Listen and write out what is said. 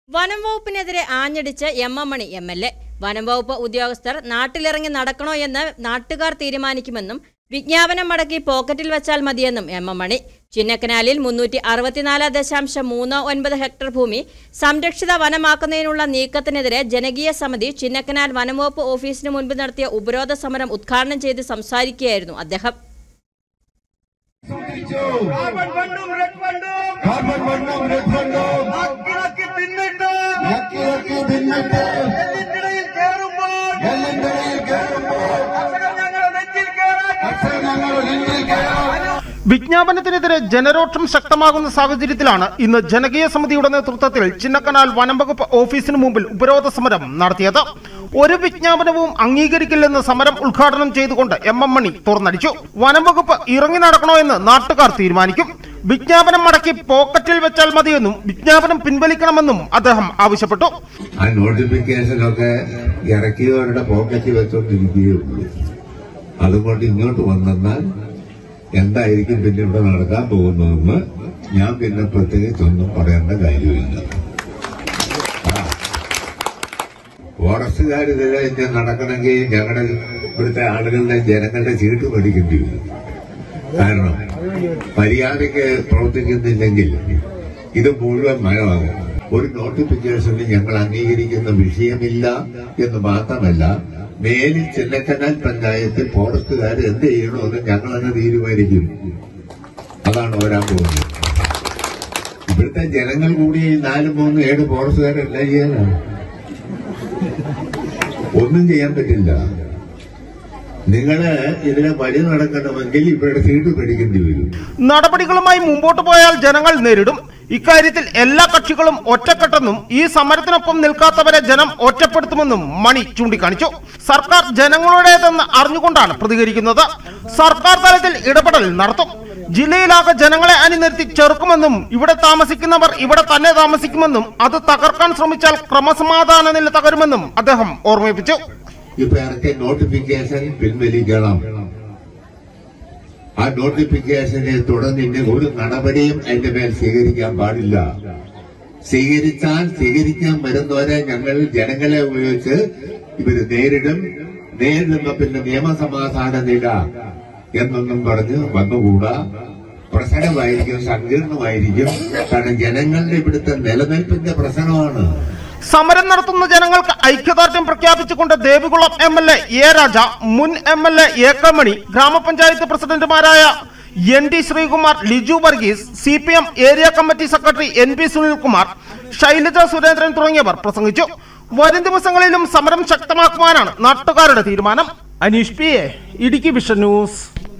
വനം വകുപ്പിനെതിരെ ആഞ്ഞടിച്ച് M M Mani M L A വനം വകുപ്പ് ഉദ്യോഗസ്ഥർ നാട്ടിലിറങ്ങി നടക്കണോ എന്ന് നാട്ടുകാർ തീരുമാനിക്കുമെന്നും വിജ്ഞാപനം മടക്കി പോക്കറ്റിൽ വെച്ചാൽ മതിയെന്നും എം എം മണി ചിന്നക്കനാലിൽ മുന്നൂറ്റി അറുപത്തിനാല് ദശാംശം മൂന്ന് ഒൻപത് ഹെക്ടർ ഭൂമി സംരക്ഷിത വനമാക്കുന്നതിനുള്ള നീക്കത്തിനെതിരെ ജനകീയ സമിതി ചിന്നക്കനാൽ വനംവകുപ്പ് ഓഫീസിന് മുൻപ് നടത്തിയ ഉപരോധ സമരം ഉദ്ഘാടനം ചെയ്ത് സംസാരിക്കുകയായിരുന്നു അദ്ദേഹം കാർബൺ ഫണ്ടും റെഡ് ഫണ്ടും കാർബൺ മണ്ണും റെഡ് ഫണ്ടും നക്കിളക്കി തിന്നിട്ട് നക്കിളക്കി തിന്നിട്ട് എല്ലിനിടയിൽ കയറുമ്പോൾ എല്ലിൻ്റെയിൽ കയറുമ്പോൾ കർഷകർ ഞങ്ങളുടെ നെഞ്ചിൽ കയറാൻ കർഷകർ ഞങ്ങൾ നെഞ്ചിൽ കയറാം വിജ്ഞാപനത്തിനെതിരെ ജനരോഷം ശക്തമാകുന്ന സാഹചര്യത്തിലാണ് ഇന്ന് ജനകീയ സമിതിയുടെ നേതൃത്വത്തിൽ ചിന്നക്കനാൽ വനം വകുപ്പ് ഓഫീസിന് മുമ്പിൽ ഉപരോധ സമരം നടത്തിയത് ഒരു വിജ്ഞാപനവും അംഗീകരിക്കില്ലെന്ന് സമരം ഉദ്ഘാടനം ചെയ്തുകൊണ്ട് എം എം മണി തുറന്നടിച്ചു വനം വകുപ്പ് ഇറങ്ങി നടക്കണോ എന്ന് നാട്ടുകാർ തീരുമാനിക്കും വിജ്ഞാപനം മടക്കി പോക്കറ്റിൽ വെച്ചാൽ മതിയെന്നും വിജ്ഞാപനം പിൻവലിക്കണമെന്നും അദ്ദേഹം ആവശ്യപ്പെട്ടു ആ നോട്ടിഫിക്കേഷനൊക്കെ ഇറക്കിയവരുടെ പോക്കറ്റിൽ വെച്ചോണ്ടിരിക്കുകയുള്ളൂ അതുകൊണ്ട് ഇങ്ങോട്ട് വന്നാൽ എന്തായിരിക്കും പിന്നെ ഇവിടെ നടക്കാൻ പോകുന്നതെന്ന് ഞാൻ പിന്നെ പ്രത്യേകിച്ചൊന്നും പറയേണ്ട കാര്യമില്ല ആ. ഫോറസ്റ്റുകാർ ഇതിലെ ഇനി നടക്കണമെങ്കിൽ ഞങ്ങളുടെ ഇവിടുത്തെ ആളുകളുടെ ജനങ്ങളുടെ ചീട്ട് മേടിക്കേണ്ടി വരും കാരണം മര്യാദയ്ക്ക് പ്രവർത്തിക്കുന്നില്ലെങ്കിൽ ഇത് മുഴുവൻ മഴമാകും ഒരു നോട്ടിഫിക്കേഷന് ഞങ്ങൾ അംഗീകരിക്കുന്ന വിഷയമില്ല എന്ന് മാത്രമല്ല മേലിൽ ചിന്നക്കനാൽ പഞ്ചായത്തിൽ ഫോറസ്റ്റുകാർ എന്ത് ചെയ്യണമെന്ന് ഞങ്ങൾ തന്നെ തീരുമാനിക്കും അതാണ് വരാൻ പോകുന്നത് ഇവിടുത്തെ ജനങ്ങൾ കൂടി ഈ നാല് മൂന്ന് ഏഴ് ഫോറസ്റ്റുകാരെല്ലാം ചെയ്യാനാണ് ഒന്നും ചെയ്യാൻ പറ്റില്ല നിങ്ങള് ഇതിനെ വഴി നടക്കണമെങ്കിൽ ഇവരുടെ സീറ്റ് പേടിക്കേണ്ടി വരും നടപടികളുമായി മുമ്പോട്ട് പോയാൽ ജനങ്ങൾ നേരിടും ഇക്കാര്യത്തിൽ എല്ലാ കക്ഷികളും ഒറ്റക്കെട്ടെന്നും ഈ സമരത്തിനൊപ്പം നിൽക്കാത്തവരെ ജനം ഒറ്റപ്പെടുത്തുമെന്നും മണി ചൂണ്ടിക്കാണിച്ചു സർക്കാർ ജനങ്ങളുടേതെന്ന് അറിഞ്ഞുകൊണ്ടാണ് പ്രതികരിക്കുന്നത് സർക്കാർ തലത്തിൽ ഇടപെടൽ നടത്തും ജില്ലയിലാകെ ജനങ്ങളെ അണിനിരത്തി ചെറുക്കുമെന്നും ഇവിടെ താമസിക്കുന്നവർ ഇവിടെ തന്നെ താമസിക്കുമെന്നും അത് തകർക്കാൻ ശ്രമിച്ചാൽ ക്രമസമാധാന നില തകരുമെന്നും അദ്ദേഹം ഓർമ്മിപ്പിച്ചു ഇപ്പൊ ഇറക്കിയ നോട്ടിഫിക്കേഷൻ പിൻവലിക്കണം ആ നോട്ടിഫിക്കേഷനെ തുടർന്ന് ഇനി ഒരു നടപടിയും അതിന്റെ മേൽ സ്വീകരിക്കാൻ പാടില്ല സ്വീകരിച്ചാൽ സ്വീകരിക്കാൻ വരുന്നവരെ ഞങ്ങൾ ജനങ്ങളെ ഉപയോഗിച്ച് ഇവര് നേരിടും നേരിടുമ്പോ പിന്നെ നിയമസമാധാന നില എന്നൊന്നും പറഞ്ഞ് വന്നുകൂടാ പ്രശ്നമായിരിക്കും സങ്കീർണമായിരിക്കും കാരണം ജനങ്ങളുടെ ഇവിടുത്തെ നിലനിൽപ്പിന്റെ പ്രശ്നമാണ് സമരം നടത്തുന്ന ജനങ്ങൾക്ക് ഐക്യദാർഢ്യം പ്രഖ്യാപിച്ചുകൊണ്ട് Devikulam M L A A Raja മുൻ M L A A K Mani ഗ്രാമപഞ്ചായത്ത് പ്രസിഡന്റുമാരായ N D Sreekumar Liju Varghese C P M area committee secretary N P Sunilkumar Shailaja Surendran തുടങ്ങിയവർ പ്രസംഗിച്ചു വരും ദിവസങ്ങളിലും സമരം ശക്തമാക്കുവാനാണ് നാട്ടുകാരുടെ തീരുമാനം Aneesh P A Idukki vision news